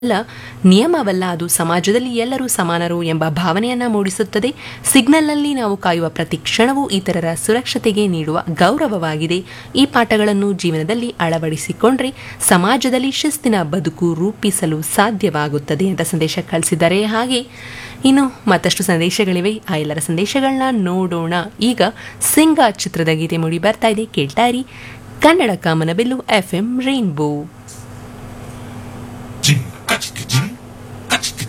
ಅಲ್ಲ ನಿಯಮವಲ್ಲ ಅದು ಸಮಾಜದಲ್ಲಿ ಎಲ್ಲರೂ ಸಮಾನರು ಎಂಬ ಭಾವನೆಯನ್ನ ಮೂಡಿಸುತ್ತದೆ ಸಿಗ್ನಲ್ನಲ್ಲಿ ನಾವು ಕಾಯುವ ಪ್ರತಿ ಕ್ಷಣವೂ ಇತರರ ಸುರಕ್ಷತೆಗೆ ನೀಡುವ ಗೌರವವಾಗಿದೆ ಈ ಪಾಠಗಳನ್ನು ಜೀವನದಲ್ಲಿ ಅಳವಡಿಸಿಕೊಂಡ್ರೆ ಸಮಾಜದಲ್ಲಿ ಶಿಸ್ತಿನ ಬದುಕು ರೂಪಿಸಲು ಸಾಧ್ಯವಾಗುತ್ತದೆ ಅಂತ ಸಂದೇಶ ಕಳಿಸಿದ್ದಾರೆ ಹಾಗೆ ಇನ್ನು ಮತ್ತಷ್ಟು ಸಂದೇಶಗಳಿವೆ ಆ ಎಲ್ಲರ ಸಂದೇಶಗಳನ್ನ ನೋಡೋಣ ಈಗ ಸಿಂಗ ಚಿತ್ರದ ಗೀತೆ ಮೂಡಿ ಬರ್ತಾ ಇದೆ ಕೇಳ್ತಾ ಇರಿ ಕನ್ನಡ ಕಾಮನಬಿಲ್ಲು F M rainbow Jing, ka chicka jing,